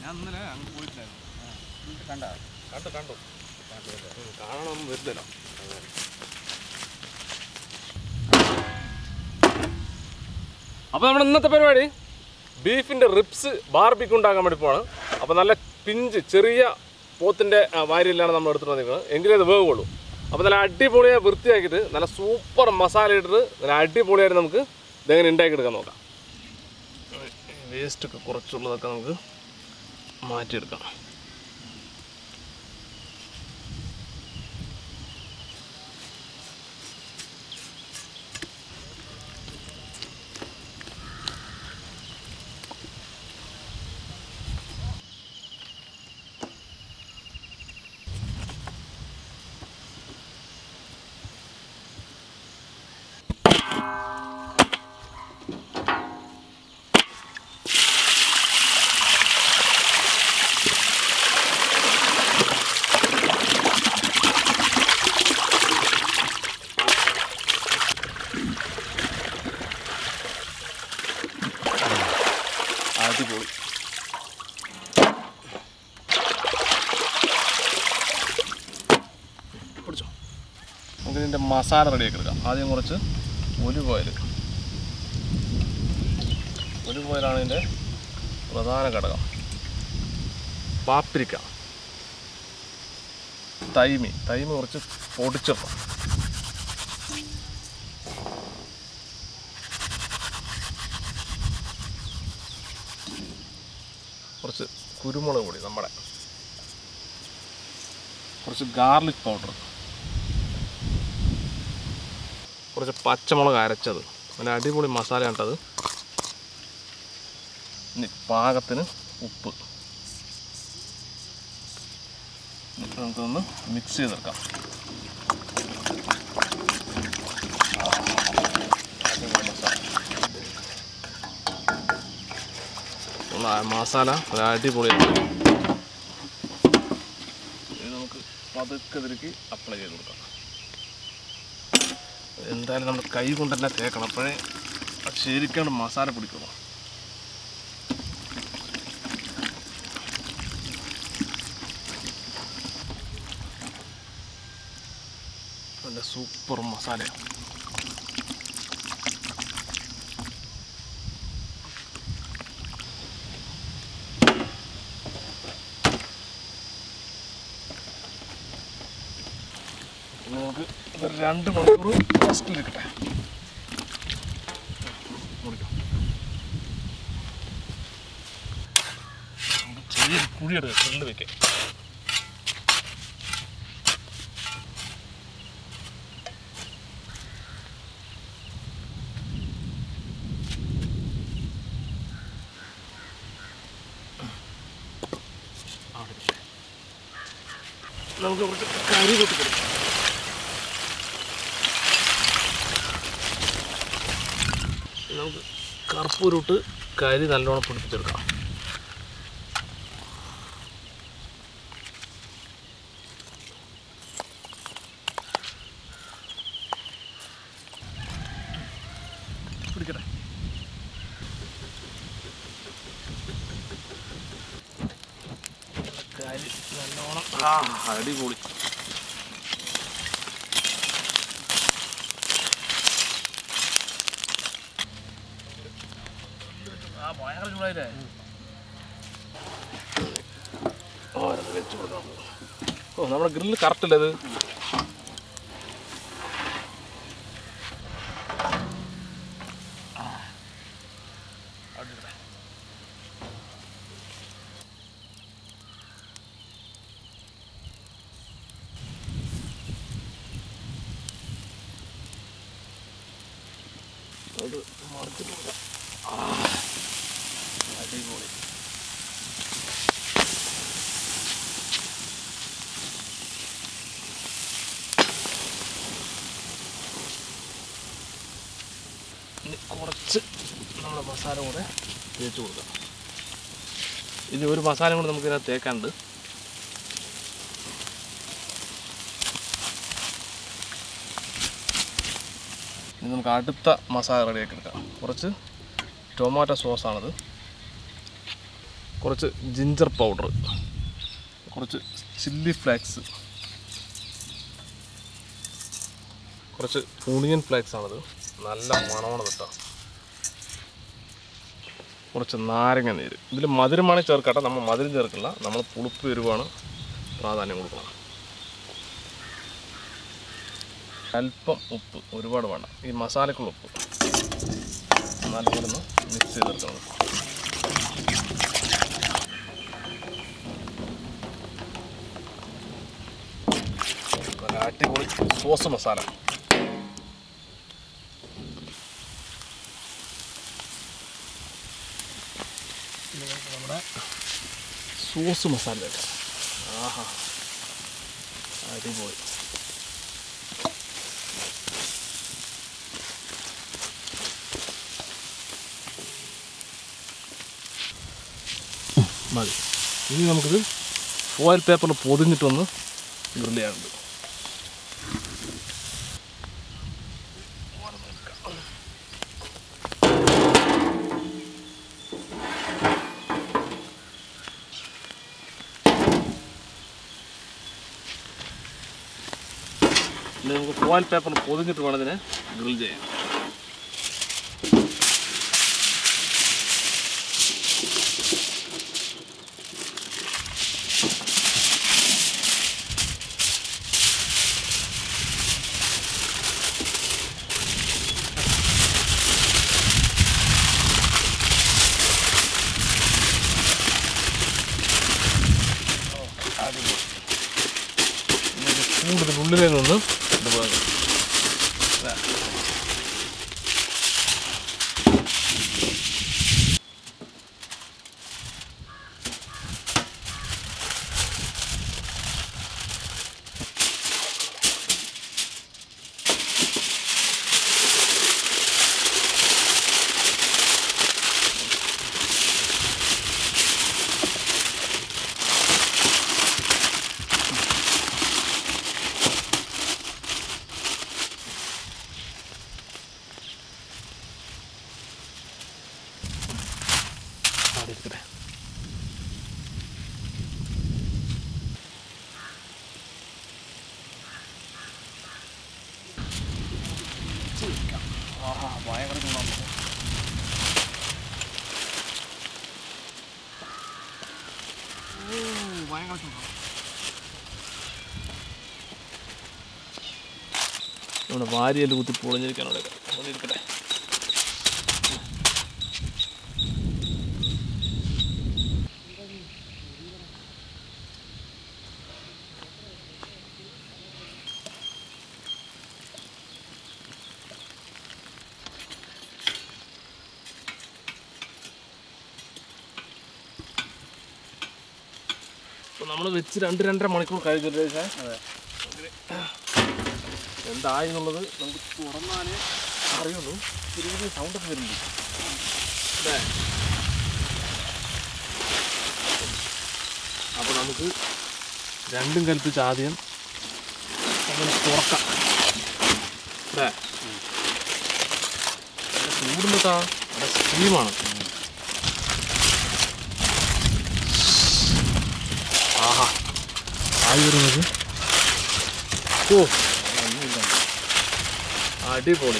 ഞാൻ ഇന്നലെ അങ്ങ് പോയിട്ടില്ലായിരുന്നു കണ്ടോ കണ്ടു കണ്ടു കാണണം വരുന്നില്ല അപ്പോൾ നമ്മുടെ ഇന്നത്തെ പരിപാടി ബീഫിൻ്റെ റിപ്സ് ബാർബിക്ക് ഉണ്ടാക്കാൻ വേണ്ടി പോവാണ് അപ്പോൾ നല്ല പിഞ്ച് ചെറിയ പോത്തിൻ്റെ വാരിയിലാണ് നമ്മൾ എടുത്തിട്ട് വന്നിരിക്കുന്നത് എങ്കിലേ അത് വേവുള്ളൂ അപ്പോൾ നല്ല അടിപൊളിയായി വൃത്തിയാക്കിയിട്ട് നല്ല സൂപ്പർ മസാല ഇട്ടിട്ട് നല്ല അടിപൊളിയായിട്ട് നമുക്ക് ഇതെങ്ങനെ ഉണ്ടാക്കിയെടുക്കാൻ നോക്കാം വേസ്റ്റൊക്കെ കുറച്ചുള്ളതൊക്കെ നമുക്ക് മാറ്റിയെടുക്കാം അടിപൊളി പിടിച്ചോ നമുക്ക് ഇതിൻ്റെ മസാല റെഡിയാക്കി എടുക്കാം ആദ്യം കുറച്ച് ഒലിവ് ഓയിൽ ഒലിവ് ഓയിലാണ് ഇതിൻ്റെ പ്രധാന ഘടകം പാപ്രിക്ക തൈമി തൈമി കുറച്ച് പൊടിച്ചിടണം കുറച്ച് കുരുമുളക് പൊടി നമ്മുടെ കുറച്ച് ഗാർലിക് പൗഡർ കുറച്ച് പച്ചമുളക് അരച്ചത് നല്ല അടിപൊളി മസാല കണ്ടത് ഇനി പാകത്തിന് ഉപ്പ് എന്നിട്ട് നമുക്കൊന്ന് മിക്സ് ചെയ്തെടുക്കാം അടിപൊളി മസാല ഉള്ള ആ മസാല ഒരു അടിപൊളിയാണ് ഇത് നമുക്ക് പതുക്കെ ഇതിലേക്ക് അപ്ലൈ ചെയ്ത് കൊടുക്കാം എന്തായാലും നമ്മൾ കൈ കൊണ്ട് തന്നെ തേക്കണം അപ്പോഴേ അത് ശരിക്കാണ് മസാല പിടിക്കുള്ളൂ നല്ല സൂപ്പർ മസാലയാണ് ഇനി നമുക്ക് ഒരു രണ്ട് മണിക്കൂർ റെസ്റ്റിലിരിക്കട്ടെ മുറിക്കാം നമുക്ക് ചെറിയൊരു കുഴിയെടുക്കാം ഫ്രണ്ട് വെക്കാം നമുക്ക് കുറച്ച് കറി കൂട്ടിക്കൊടുക്കാം നമുക്ക് കറുപ്പൂരിട്ട് കരി നല്ലോണം പിടിപ്പിച്ചെടുക്കാം പിടിക്കട്ടെ കരി നല്ലോണം ആ അടിപൊളി ആ ഭയങ്കര ചൂടായില്ലേ ഓരോന്ന് വെച്ച് കൊടുക്കാം ഓ നമ്മുടെ ഗ്രില്ല് കറക്റ്റ് അല്ലേ ഇത് ആ. അവിടെ ഇടട്ടെ. അത് മറിച്ചിട്ട് കൊടുക്കാം. ആ. അടിപൊളി ഇനി കുറച്ച് നമ്മുടെ മസാല കൂടെ തേച്ച് കൊടുക്കാം ഇനി ഒരു മസാല കൂടെ നമുക്ക് ഇതിനകത്ത് തേക്കാനുണ്ട് ഇനി നമുക്ക് അടുത്ത മസാല റെഡിയാക്കി എടുക്കാം കുറച്ച് ടൊമാറ്റോ സോസാണിത് കുറച്ച് ജിഞ്ചർ പൗഡർ കുറച്ച് ചില്ലി ഫ്ലേക്സ് കുറച്ച് ഓണിയൻ ഫ്ലേക്സ് ആണത് നല്ല മണമാണ് കേട്ടോ കുറച്ച് നാരങ്ങ നീര് ഇതിൽ മധുരമാണ് ചേർക്കട്ടെ നമ്മൾ മധുരം ചേർക്കില്ല നമ്മൾ പുളിപ്പ് എരിവാണ് പ്രാധാന്യം കൊടുക്കണം അല്പം ഉപ്പ് ഒരുപാട് വേണ്ട ഈ മസാലക്കുള്ള ഉപ്പ് നല്ലപോലെ ഒന്ന് മിക്സ് ചെയ്തെടുക്കണം നല്ല അടിപൊളി സോസ് മസാല നമ്മുടെ സോസ് മസാല ഇടാം. ആഹാ അടിപൊളി മതി ഇനി നമുക്കിത് ഫോയിൽ പേപ്പറിൽ പൊതിഞ്ഞിട്ടൊന്ന് ഗ്രില്ല് ചെയ്യാനുണ്ട് ഇനി നമുക്ക് ഫോയിൽ പേപ്പറിൽ പൊതിഞ്ഞിട്ട് വേണം ഇതിനെ ഗ്രിൽ ചെയ്യാൻ കൂടുതൽ ഉള്ളിലേ നിന്ന് ഇതുപോലെ ദാ. അവിടെ ഇരിക്കട്ടെ ആഹാ ഭയങ്കര ചൂടാണ് ഭയങ്കര ചൂടാണ് നമ്മുടെ വാരിയല് കുത്തി പൊളിഞ്ഞിരിക്കാൻ അവിടെ അവിടെ ഇരിക്കട്ടെ അപ്പോൾ നമ്മൾ വെച്ച് രണ്ട് രണ്ടര മണിക്കൂർ കഴിഞ്ഞിട്ട് സാർ എന്തായി എന്നുള്ളത് നമുക്ക് തുറന്നാലേ അറിയുള്ളൂ ചെറിയ ചെറിയ സൗണ്ടൊക്കെ വരുന്നുണ്ട് അല്ലേ അപ്പോൾ നമുക്ക് രണ്ടും കൽപ്പിച്ച് ആദ്യം അങ്ങനെ തുറക്കാം അല്ലേ ചൂടുന്നതാ അവിടെ സ്റ്റീമാണ് ആഹാ ആയി വരുന്നത് ഓ അടിപൊളി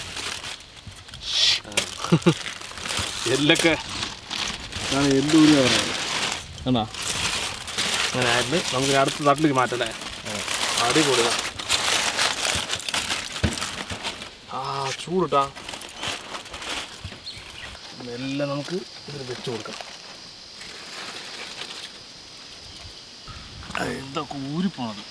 എല്ലൊക്കെ ഞാൻ എല്ലൂരി പറയുന്നത് ആണോ അങ്ങനെ ആയിരുന്നു നമുക്ക് ഇനി അടുത്ത തട്ടിലേക്ക് മാറ്റല്ലേ അടിപൊളി ദാ. ആ ചൂടിട്ടാ മെല്ലെ നമുക്ക് ഇതിൽ വെച്ച് കൊടുക്കാം ആ, എന്തൊക്കെ ഊരിപ്പോണത്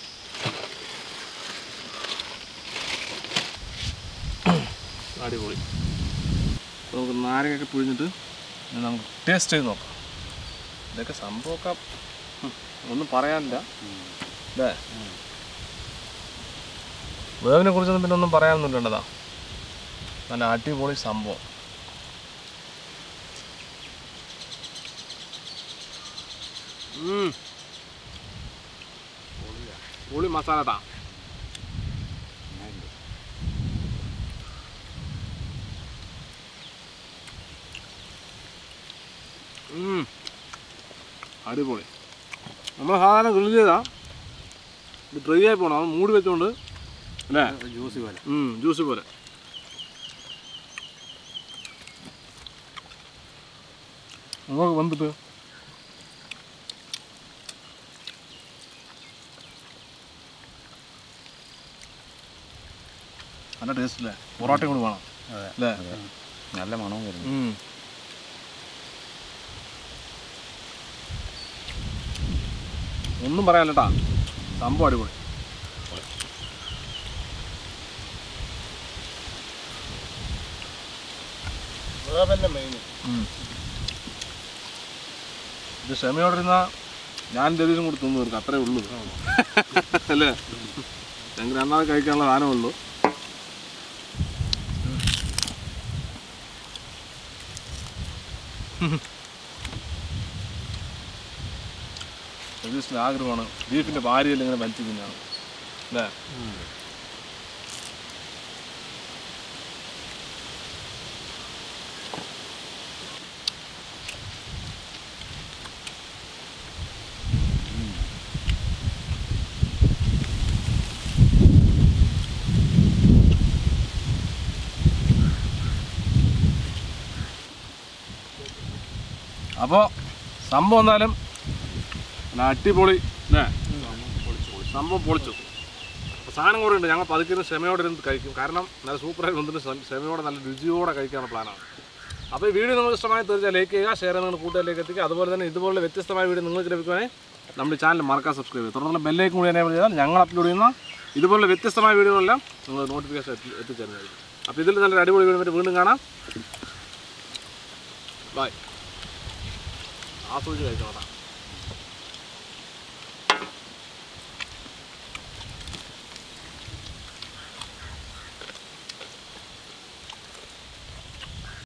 അടിപൊളി അപ്പോൾ നമുക്ക് നാരകയൊക്കെ പിഴിഞ്ഞിട്ട് ഇനി നമുക്ക് ടേസ്റ്റ് ചെയ്ത് നോക്കാം ഇതൊക്കെ സംഭവമൊക്കെ ഉം, ഒന്നും പറയാനില്ല അല്ലേ വേവിനെ കുറിച്ചൊന്നും പിന്നെ ഒന്നും പറയാനൊന്നുമില്ലണ്ടതാ നല്ല അടിപൊളി സംഭവം ഉം. പൊളി മസാല താ ഉം. അടിപൊളി നമ്മൾ സാധാരണ ഗ്രിൽ ചെയ്താ ഇത് ഡ്രൈ ആയി പോകണം അത് മൂടി വെച്ചുകൊണ്ട് അല്ലേ ജ്യൂസ് പോലെ ജ്യൂസ് പോലെ നമുക്ക് വന്നിട്ട് നല്ല ടേസ്റ്റ് അല്ലേ പൊറോട്ടയും കൂടി വേണം അതെ അല്ലേ നല്ല മണവും വരുന്നു ഉം. ഒന്നും പറയാനില്ലട്ടാ സംഭവം അടിപൊളി അതന്നെ മെയിൻ ഇത് ക്ഷമയോടിരുന്ന ഞാൻ രവീസും കൂടി തിന്നു തീർക്കും അത്രേ ഉള്ളൂ അല്ലേ ഞങ്ങൾക്ക് രണ്ടാമത് കഴിക്കാനുള്ള സാധനമേ ഉള്ളൂ രവീസിന് ആഗ്രഹമാണ് ബീഫിൻ്റെ ഭാര്യയിൽ ഇങ്ങനെ വലിച്ചു തിന്നാണ് അല്ലേ അപ്പോൾ സംഭവം എന്നാലും നല്ല അടിപൊളി അല്ലേ സംഭവം പൊളിച്ചു അപ്പോൾ സാധനം കൂടെ ഉണ്ട് ഞങ്ങൾ പതുക്കിന് ക്ഷമയോടെ ഇരുന്ന് കഴിക്കും കാരണം നല്ല സൂപ്പറായി വന്നിട്ട് ക്ഷമ- ക്ഷമയോടെ നല്ല രുചിയോടെ കഴിക്കാനുള്ള പ്ലാനാണ് അപ്പോൾ ഈ വീഡിയോ നിങ്ങൾക്ക് ഇഷ്ടമായി തീർച്ചയായും ലൈക്ക് ചെയ്യുക ഷെയർ നിങ്ങൾ കൂട്ടുകാരിലേക്ക് എത്തിക്കുക അതുപോലെ തന്നെ ഇതുപോലെ വ്യത്യസ്തമായ വീഡിയോ നിങ്ങൾക്ക് ലഭിക്കുവാണെങ്കിൽ നമ്മുടെ ചാനൽ മറക്കാൻ സബ്സ്ക്രൈബ് ചെയ്യുക തുടർന്നുള്ള ബെല്ലേക്ക് കൂടി എനേബിൾ ചെയ്താൽ ഞങ്ങൾ അപ്ലോഡ് ചെയ്യുന്ന ഇതുപോലെ വ്യത്യസ്തമായ വീഡിയോകളെല്ലാം നിങ്ങൾ നോട്ടിഫിക്കേഷൻ എത്തി എത്തിച്ചേരുന്നതായിരിക്കും അപ്പോൾ ഇതിൽ നല്ലൊരു അടിപൊളി വീഡിയോ ആയിട്ട് വീണ്ടും കാണാം ബൈ ആസ്വദിച്ച് കഴിക്കണം കേട്ടോ